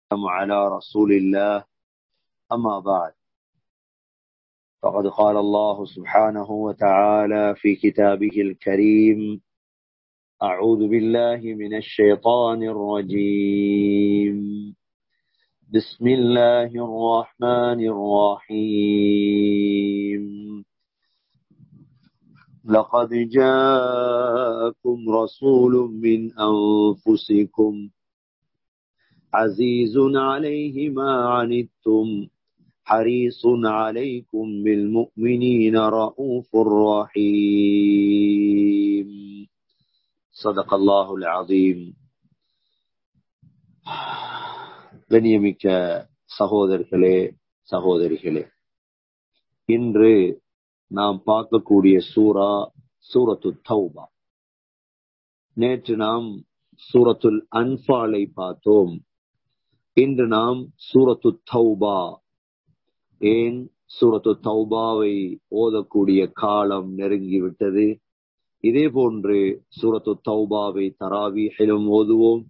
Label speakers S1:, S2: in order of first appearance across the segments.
S1: على رسول الله أما بعد فقد قال الله سبحانه وتعالى في كتابه الكريم أعوذ بالله من الشيطان الرجيم بسم الله الرحمن الرحيم لقد جاءكم رسول من أنفسكم عزيز عليه ما عنتم حريص عليكم بالمؤمنين رؤوف رحيم صدق الله العظيم கண்ணியமிக்க சகோதரர்களே சகோதரிகளே இன்று நாம் பார்க்கக்கூடிய சூரா சூரத்து தௌபா நேற்று நாம் சூரத்துல் அன்பாலை பார்த்தோம் இன்று நாம் சூரத்து தௌபா ஏன் சூரத்து தௌபாவை ஓதக்கூடிய காலம் நெருங்கிவிட்டது இதே போன்று சூரத்து தௌபாவை தராவிகளும் ஓதுவோம்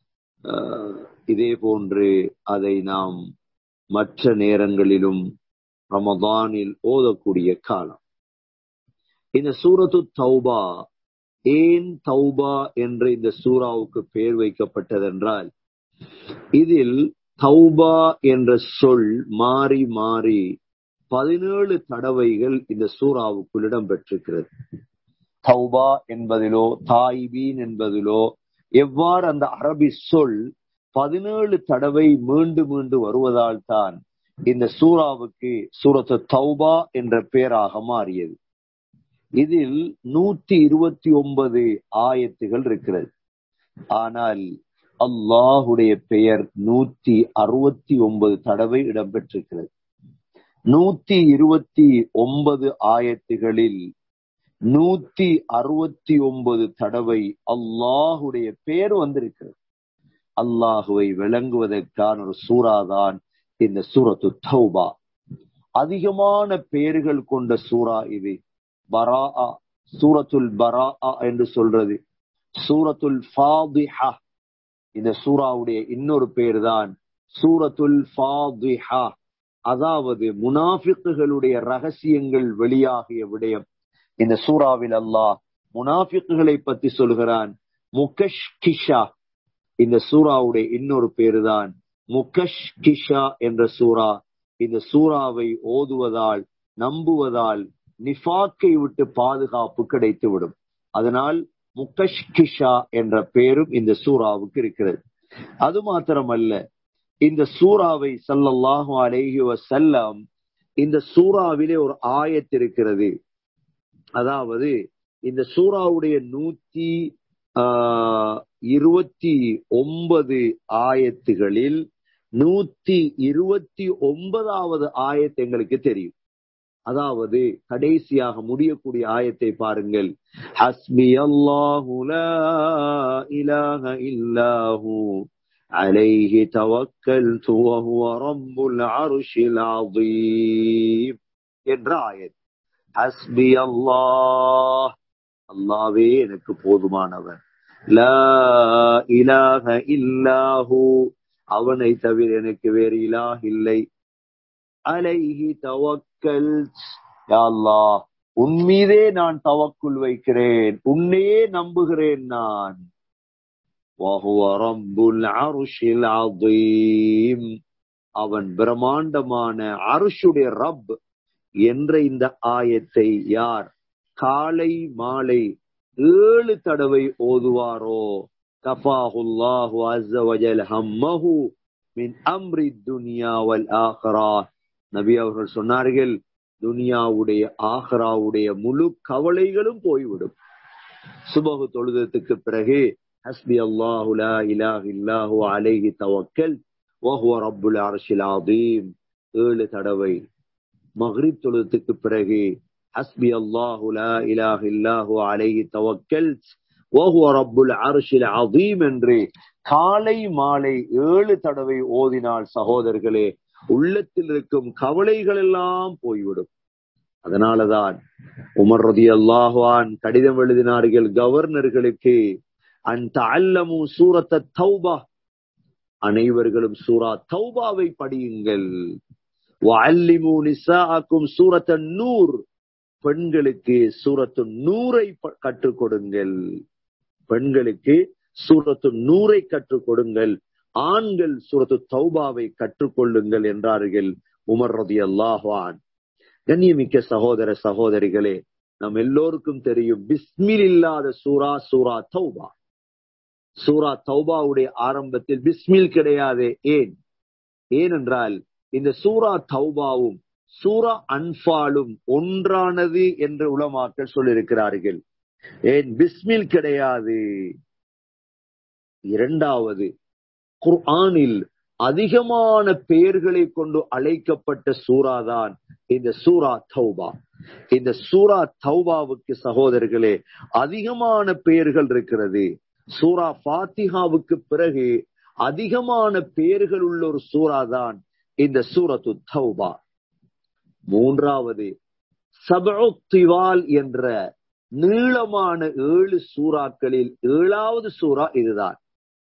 S1: இதே போன்று அதை நாம் மற்ற நேரங்களிலும் ரமதானில் ஓதக்கூடிய காலம் இந்த சூரத்து தௌபா ஏன் தௌபா என்ற இந்த சூறாவுக்கு பெயர் வைக்கப்பட்டதென்றால் இதில் தௌபா என்ற சொல் மாறி மாறி பதினேழு தடவைகள் இந்த சூறாவுக்குள் இடம் பெற்றிருக்கிறது தௌபா என்பதிலோ தாய்பீன் என்பதிலோ எவ்வாறு அந்த அரபி சொல் பதினேழு தடவை மீண்டு மீண்டு வருவதால் தான் இந்த சூறாவுக்கு சூரத்து தௌபா என்ற பெயராக மாறியது இதில் நூத்தி இருபத்தி ஒன்பது ஆயத்துகள் இருக்கிறது ஆனால் அல்லாஹுடைய பெயர் நூத்தி அறுபத்தி ஒன்பது தடவை இடம்பெற்றிருக்கிறது நூத்தி இருபத்தி ஒன்பது ஆயத்துகளில் நூத்தி அறுபத்தி ஒன்பது தடவை அல்லாஹுடைய பெயர் வந்திருக்கிறது அல்லாஹுவை விளங்குவதற்கான ஒரு சூறாதான் இந்த சூரத்து தௌபா அதிகமான பெயர்கள் கொண்ட சூறா இது பரா சூரத்துல் பரா என்று சொல்றது சூரத்துல் ஃபாதிஹா இந்த சூறாவுடைய இன்னொரு பேர் தான் சூரத்துல் ஃபாதிஹா அதாவது முனாஃபிக்குகளுடைய ரகசியங்கள் வெளியாகிய விடயம் இந்த சூறாவில் அல்லாஹ் முனாஃபிக்குகளை பத்தி சொல்கிறான் முகஷ் கிஷா இந்த சூறாவுடைய இன்னொரு பேரு தான் முகஷ் கிஷா என்ற சூறா இந்த சூறாவை ஓதுவதால் நம்புவதால் நிஃபாக்கை விட்டு பாதுகாப்பு கிடைத்துவிடும் அதனால் முகஷ்கிஷா என்ற பெயரும் இந்த சூறாவுக்கு இருக்கிறது அது மாத்திரமல்ல இந்த சூறாவை சல்லல்லாஹு அலேஹி வசல்லம் இந்த சூறாவிலே ஒரு ஆயத்து இருக்கிறது அதாவது இந்த சூறாவுடைய நூத்தி ஆஹ் இருபத்தி ஒன்பது ஆயத்துகளில் நூத்தி இருபத்தி ஒன்பதாவது ஆயத்து எங்களுக்கு தெரியும் அதாவது கடைசியாக முடியக்கூடிய ஆயத்தை பாருங்கள் ஹஸ்பி அல்லாஹு இலாஹ இல்லாஹு عليه توكلت وهو رب العرش العظيم என்ற ஆயத் ஹஸ்பி அல்லாஹ் அல்லாவே எனக்கு போதுமானவன் லா இலாஹ இல்லாஹு அவனை தவிர எனக்கு வேறு இலாஹ் இல்லை அலைஹி தவக்கல் அல்லாஹ் உன் மீதே நான் தவக்குள் வைக்கிறேன் உன்னையே நம்புகிறேன் நான் அவன் பிரம்மாண்டமான அருஷுடைய ரப் என்ற இந்த ஆயத்தை யார் காலை மாலை ஏழு தடவை ஓதுவாரோ கஃபாஹுல்லாஹு அஸ்ஸவஜல் ஹம்மஹு மின் அம்ரி துனியா வல் ஆஹ்ரா நபி அவர்கள் சொன்னார்கள் துனியாவுடைய ஆஹ்ராவுடைய முழு கவலைகளும் போய்விடும் சுபகு தொழுதத்துக்கு பிறகு ஹஸ்பி அல்லாஹு லா இலாஹ இல்லாஹு அலைஹி தவக்கல் வஹுவ ரப்புல் அர்ஷில் ஆதீம் ஏழு தடவை மக்ரிப் தொழுதத்துக்கு பிறகு ஹஸ்பி அல்லாஹு லா இலாஹ இல்லாஹு அலைஹி தவக்கல் வஹுவ ரப்புல் அர்ஷில் ஆதீம் என்று காலை மாலை ஏழு தடவை ஓதினால் சகோதரர்களே உள்ளத்தில் இருக்கும் கவலைகள் எல்லாம் போய்விடும் அதனாலதான் உமர் ரதி அல்லாஹான் கடிதம் எழுதினார்கள் கவர்னர்களுக்கு அன் தல்லமு சூரத்த தௌபா அனைவர்களும் சூரா தௌபாவை படியுங்கள் வஅல்லிமு நிசாஅக்கும் சூரத்த நூர் பெண்களுக்கு சூரத்து நூரை ப- கற்றுக் கொடுங்கள் பெண்களுக்கு சூரத்து நூரை கற்றுக் கொடுங்கள் ஆண்கள் சூரத்து தௌபாவை கற்றுக்கொள்ளுங்கள் என்றார்கள் உமர் ரதி அல்லாஹான் கண்ணியமிக்க சகோதர சகோதரிகளே நம் எல்லோருக்கும் தெரியும் பிஸ்மில் இல்லாத சூரா சூரா தௌபா சூரா தௌபாவுடைய ஆரம்பத்தில் பிஸ்மில் கிடையாது ஏன் ஏனென்றால் இந்த சூரா தௌபாவும் சூரா அன்பாலும் ஒன்றானது என்று உலமாக்கள் சொல்லியிருக்கிறார்கள் ஏன் பிஸ்மில் கிடையாது இரண்டாவது குர்ஆனில் அதிகமான பெயர்களை கொண்டு அழைக்கப்பட்ட சூறாதான் இந்த சூரா தௌபா இந்த சூரா தௌபாவுக்கு சகோதரர்களே அதிகமான பெயர்கள் இருக்கிறது சூரா ஃபாத்திஹாவுக்கு பிறகு அதிகமான பெயர்கள் உள்ள ஒரு சூறா தான் இந்த சூரத்து தௌபா மூன்றாவது சபு திவால் என்ற நீளமான ஏழு சூறாக்களில் ஏழாவது சூறா இதுதான்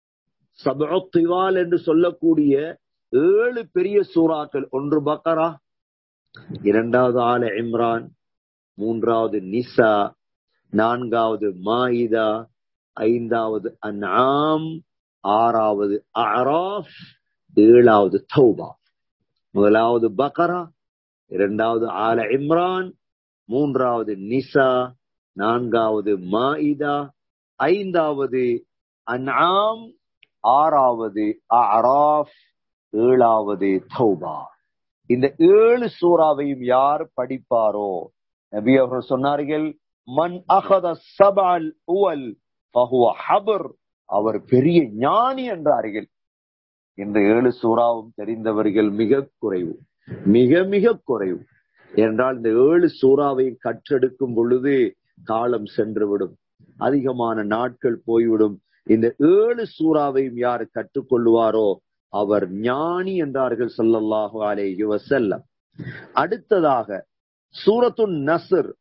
S1: சபு திவால் என்று சொல்லக்கூடிய ஏழு பெரிய சூறாக்கள் ஒன்று பக்கரா இரண்டாவது ஆல இம்ரான் மூன்றாவது நிசா நான்காவது மாயிதா ஐந்தாவது அன்ஆம் ஆறாவது அராஃப் ஏழாவது தௌபா முதலாவது பக்கரா இரண்டாவது ஆல இம்ரான் மூன்றாவது நிசா நான்காவது மாயிதா ஐந்தாவது அன்ஆம் ஆறாவது அராஃப் ஏழாவது தௌபா இந்த ஏழு சூறாவையும் யார் படிப்பாரோ நபி அவர்கள் சொன்னார்கள் மன் அகத சபால் உவல் ஃபஹுவ ஹபர் அவர் பெரிய ஞானி என்றார்கள் இந்த ஏழு சூறாவும் தெரிந்தவர்கள் மிக குறைவு மிக மிக குறைவு என்றால் இந்த ஏழு சூறாவை கற்றெடுக்கும் பொழுது காலம் சென்றுவிடும் அதிகமான நாட்கள் போய்விடும் இந்த ஏழு சூறாவையும் யார் கற்றுக்கொள்வாரோ அவர் ஞானி என்றார்கள் ஸல்லல்லாஹு அலைஹி வஸல்லம் அடுத்ததாக சூரத்துன் நஸ்ர்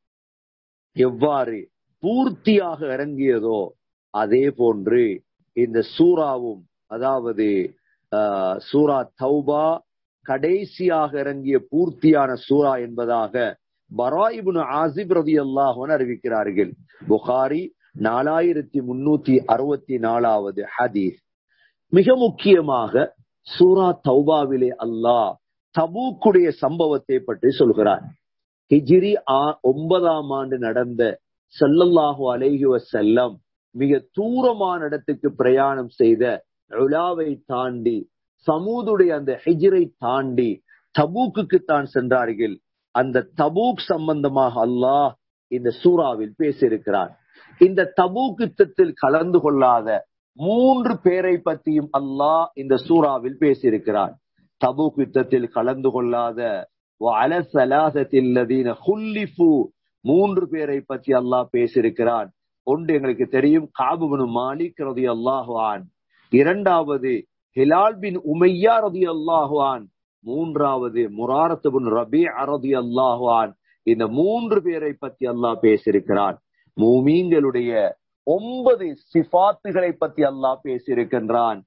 S1: எவ்வாறு பூர்த்தியாக இறங்கியதோ அதே போன்று இந்த சூறாவும் அதாவது ஆஹ், சூரா தௌபா கடைசியாக இறங்கிய பூர்த்தியான சூரா என்பதாக பராயிபுன் ஆசிப் ரதி அல்லாஹன் அறிவிக்கிறார்கள் புகாரி நாலாயிரத்தி முன்னூத்தி அறுபத்தி நாலாவது ஹதீஸ் மிக முக்கியமாக சூரா தௌபாவிலே அல்லாஹ் தபூக்குடைய சம்பவத்தை பற்றி சொல்கிறார் ஹிஜ்ரி ஆ- ஒன்பதாம் ஆண்டு நடந்த ஸல்லல்லாஹு அலைஹி வஸல்லம் மிக தூரமான இடத்துக்கு பிரயாணம் செய்த உலாவை தாண்டி சமூதுடைய அந்த ஹிஜ்ரை தாண்டி தபூக்குக்கு தான் சென்றார்கள் அந்த தபூக் சம்பந்தமாக அல்லாஹ் இந்த சூறாவில் பேசியிருக்கிறார் இந்த தபூக் யுத்தத்தில் கலந்து கொள்ளாத மூன்று பேரை பற்றியும் அல்லாஹ் இந்த சூறாவில் பேசியிருக்கிறார் தபூக் யுத்தத்தில் கலந்து கொள்ளாத وعلى الثلاثة الذين خلفوا மூன்று பேரை பற்றி அல்லாஹ் பேசியிருக்கிறான் ஒன்று எங்களுக்கு தெரியும் காபுபனு மாலிக் ரதி அல்லாஹுவான் இரண்டாவது ஹிலால் பின் உமையா ரதி அல்லாஹுவான் மூன்றாவது முராரத்து பின் ரபி ரதி அல்லாஹுவான் இந்த மூன்று பேரை பற்றி அல்லாஹ் பேசியிருக்கிறான் மூமீன்களுடைய ஒன்பது சிஃபாத்துகளை பற்றி அல்லாஹ் பேசியிருக்கின்றான்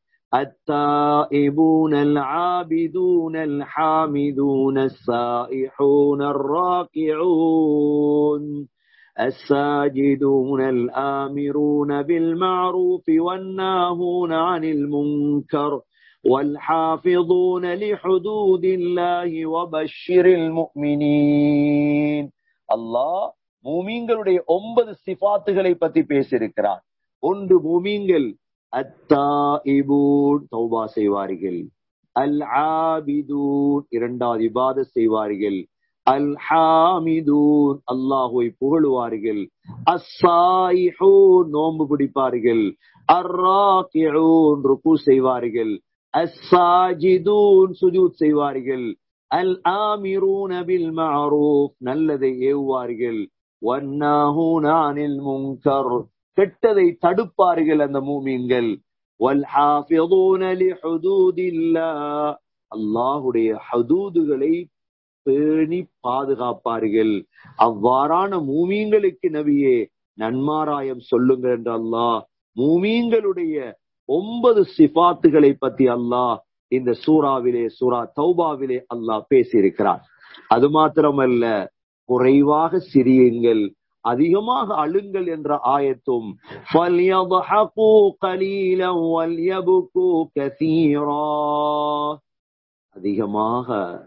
S1: التائبون العابدون الحامدون السائحون الراكعون الساجدون الآمرون بالمعروف والناهون عن المنكر والحافظون لحدود الله وبشر المؤمنين الله மூமீன்களுடைய ஒன்பது சிபாத்துகளை பத்தி பேசியிருக்கிறார் ஒன்று மூமீன்கள் அத்தாயிபூன் தௌபா செய்வார்கள் அல் ஆபிதூன் இரண்டாவது இபாத செய்வார்கள் அல் ஹாமிதூன் அல்லாஹுவை புகழுவார்கள் அஸ்ஸாயிஹூன் நோன்பு பிடிப்பார்கள் அர்ராக்கியூன் ருக்கு செய்வார்கள் அஸ்ஸாஜிதூன் சுஜூத் செய்வார்கள் அல் ஆமிரூன பில் மஅரூஃப் நல்லதை ஏவுவார்கள் வன்னாஹூன அனில் முன்கர் கெட்டதை தடுப்பார்கள் அந்த மூமீன்கள் வல்ஹாஃபிதூன லிஹுதூதில்லாஹ் அல்லாஹ்வுடைய ஹதூதுகளை பேணி பாதுகாப்பார்கள் அவ்வாறான மூமீன்களுக்கு நபியே நன்மாராயம் சொல்லுங்கள் என்று அல்லாஹ் மூமீன்களுடைய ஒன்பது சிபாத்துகளை பத்தி அல்லாஹ் இந்த சூறாவிலே சூரா தௌபாவிலே அல்லாஹ் பேசியிருக்கிறார் அது மாத்திரமல்ல குறைவாக சிரியுங்கள் அதிகமாக அழுங்கள் என்ற ஆயத்தும் فَلْيَضْحَكُوا قَلِيلًا وَلْيَبْكُوا كَثِيرًا அதிகமாக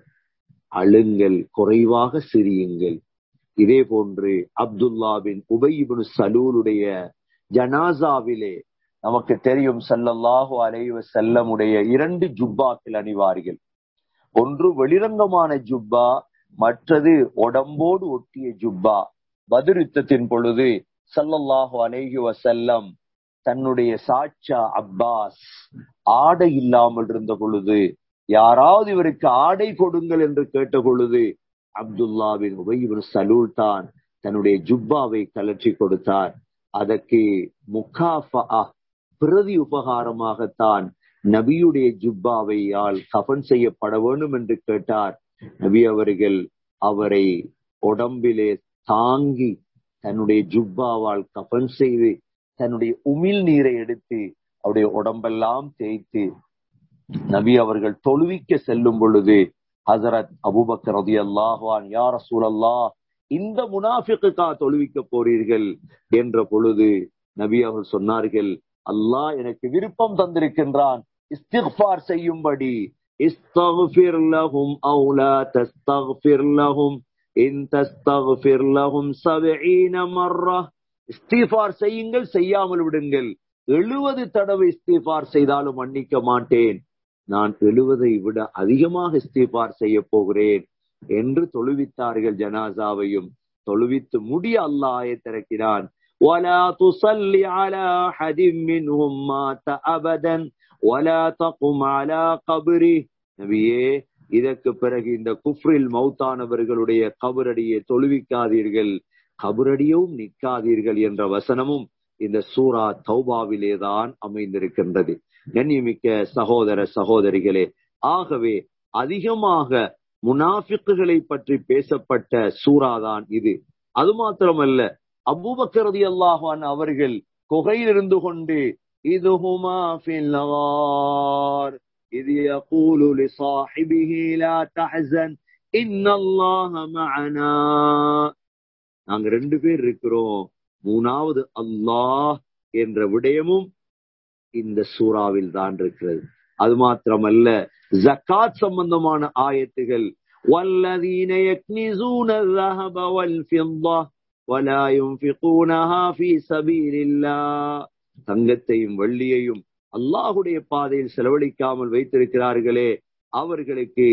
S1: அழுங்கள் குறைவாக சிரியுங்கள் இதே போன்று அப்துல்லா பின் உபயிபின் சலூலுடைய ஜனாசாவிலே நமக்கு தெரியும் சல்லல்லாஹு அலைவ செல்லமுடைய இரண்டு ஜுப்பாக்கள் அணிவார்கள் ஒன்று வெளிரங்கமான ஜுப்பா மற்றது உடம்போடு ஒட்டிய ஜுப்பா பத்ர் யுத்தத்தின் பொழுது சல்லல்லாஹு அலைஹி வசல்லம் தன்னுடைய சாட்சா அப்பாஸ் ஆடை இல்லாமல் இருந்த பொழுது யாராவது இவருக்கு ஆடை கொடுங்கள் என்று கேட்ட பொழுது அப்துல்லாவின் உபயிபின் சலூல் தான் தன்னுடைய ஜுப்பாவை கலற்றி கொடுத்தார் அதற்கு முகாஃபா பிரதி உபகாரமாகத்தான் நபியுடைய ஜுப்பாவையால் கஃன் செய்யப்பட வேண்டும் என்று கேட்டார் நபி அவர்கள் அவரை உடம்பிலே தாங்கி தன்னுடைய ஜுப்பாவால் கஃன் செய்து தன்னுடைய உமிழ் நீரை எடுத்து அவருடைய உடம்பெல்லாம் தேய்த்து நபி அவர்கள் தொழுவிக்க செல்லும் பொழுது ஹசரத் அபுபக்கர் ரதி அல்லாஹான் யார் சூழல்லா இந்த முனாஃபிக்குக்கா தொழுவிக்க போறீர்கள் என்ற பொழுது நபி அவர்கள் சொன்னார்கள் அல்லாஹ் எனக்கு விருப்பம் தந்திருக்கின்றான் இஸ்திஃபார் செய்யும்படி இஸ்தஃபிர் லஹும் அவு லா தஸ்தஃபிர் லஹும் இன் தஸ்தஃபிர் லஹும் சபீன மர்ரா இஸ்திஃபார் செய்யுங்கள் செய்யாமல் விடுங்கள் எழுபது தடவை இஸ்திஃபார் செய்தாலும் மன்னிக்க மாட்டேன் நான் எழுவதை விட அதிகமாக இஸ்திஃபார் செய்ய போகிறேன் என்று தொழுவித்தார்கள் ஜனாசாவையும் தொழுவித்து முடிய அல்லாஹ் திறக்கிறான் ولا تصل على أحد منهم مات أبدا ولا تقم على قبره நபியே இதற்கு பிறகு இந்த குஃப்ரில் மௌத்தானவர்களுடைய கபரடியை தொழுவிக்காதீர்கள் கபரடியும் நிற்காதீர்கள் என்ற வசனமும் இந்த சூரா தௌபாவிலேதான் அமைந்திருக்கின்றது கண்ணியமிக்க சகோதர சகோதரிகளே ஆகவே அதிகமாக முனாஃபிக்குகளை பற்றி பேசப்பட்ட சூறாதான் இது அது மாத்திரமல்ல அபூபக்கரதி அல்லாஹான் அவர்கள் குகையில் இருந்து கொண்டு இதுஹுமா ஃபில் إذ يقول لصاحبه لا تحزن إن الله معنا நாங்க ரெண்டு பேர் இருக்கிறோம் மூணாவது அல்லாஹ் என்ற விடயமும் இந்த சூறாவில் தான் இருக்கிறது அது மாத்திரமல்ல ஜக்காத் சம்பந்தமான ஆயத்துகள் والذين يكنزون الذهب والفضة ولا ينفقونها في سبيل الله தங்கத்தையும் வெள்ளியையும் அல்லாஹுடைய பாதையில் செலவழிக்காமல் வைத்திருக்கிறார்களே அவர்களுக்கு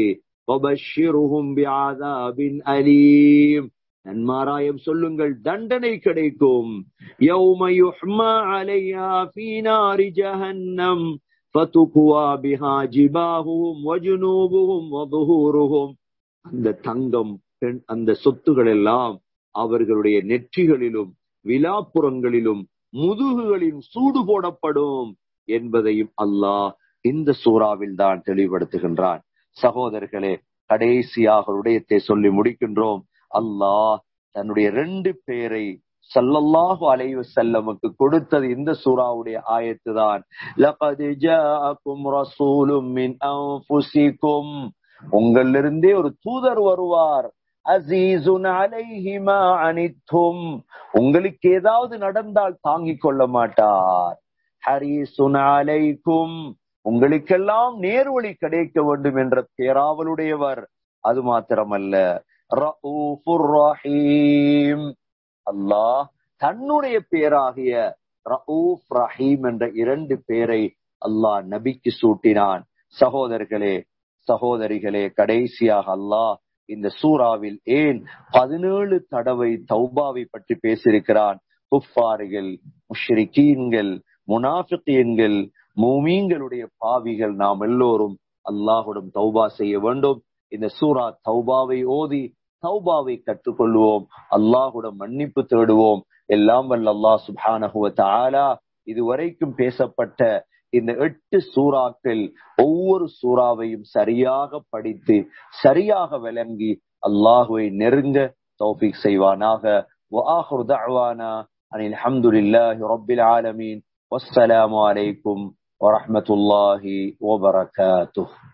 S1: அலீம் நன்மாராயம் சொல்லுங்கள் தண்டனை கிடைக்கும் யௌம யுஹ்மா அலையா ஃபீ நாரி ஜஹன்னம் ஃபதுக்வா பிஹா ஜிபாஹும் வஜுனூபுஹும் வதுஹூருஹும் அந்த தங்கம் பெண் அந்த சொத்துகள் எல்லாம் அவர்களுடைய நெற்றிகளிலும் விழாப்புறங்களிலும் முதுகுகளின் சூடு போடப்படும் என்பதையும் அல்லாஹ் இந்த சூறாவில் தான் தெளிவுபடுத்துகின்றான் சகோதரர்களே கடைசியாக உடையத்தை சொல்லி முடிக்கின்றோம் அல்லாஹ் தன்னுடைய ரெண்டு பேரை சல்லல்லாஹு அலைவு செல்லமுக்கு கொடுத்தது இந்த சூறாவுடைய ஆயத்து தான் உங்களிலிருந்தே ஒரு தூதர் வருவார் அசீசுன் அலைஹிமா அனித்தும் உங்களுக்கு ஏதாவது நடந்தால் தாங்கிக் கொள்ள மாட்டார் ஹரீசுன் அலைக்கும் உங்களுக்கெல்லாம் நேர்வழி கிடைக்க வேண்டும் என்ற பேராவலுடையவர் அது மாத்திரமல்ல ரஹீம் அல்லாஹ் தன்னுடைய பேராகிய ரவுஃப் ரஹீம் என்ற இரண்டு பேரை அல்லாஹ் நபிக்கு சூட்டினான் சகோதரர்களே சகோதரிகளே கடைசியாக அல்லாஹ் இந்த சூறாவில் ஏன் பதினேழு தடவை தௌபாவை பற்றி பேசியிருக்கிறான் குஃபாரிகள் முஷ்ரிகீன்கள் முனாஃபிகீன்கள் மூமீன்களுடைய பாவிகள் நாம் எல்லோரும் அல்லாஹுடன் தௌபா செய்ய வேண்டும் இந்த சூரா தௌபாவை ஓதி தௌபாவை கற்றுக்கொள்வோம் அல்லாஹுடன் மன்னிப்பு தேடுவோம் எல்லாம் வல்ல அல்லாஹ் சுபானஹுவ தாலா இதுவரைக்கும் பேசப்பட்ட இந்த எட்டு சூறாக்கள் ஒவ்வொரு சூறாவையும் சரியாக படித்து சரியாக விளங்கி அல்லாஹுவை நெருங்க தௌஃபிக் செய்வானாக وآخر دعوانا أن الحمد لله رب العالمين والسلام عليكم வரஹ்மத்துல்லாஹி வபரகாத்துஹ்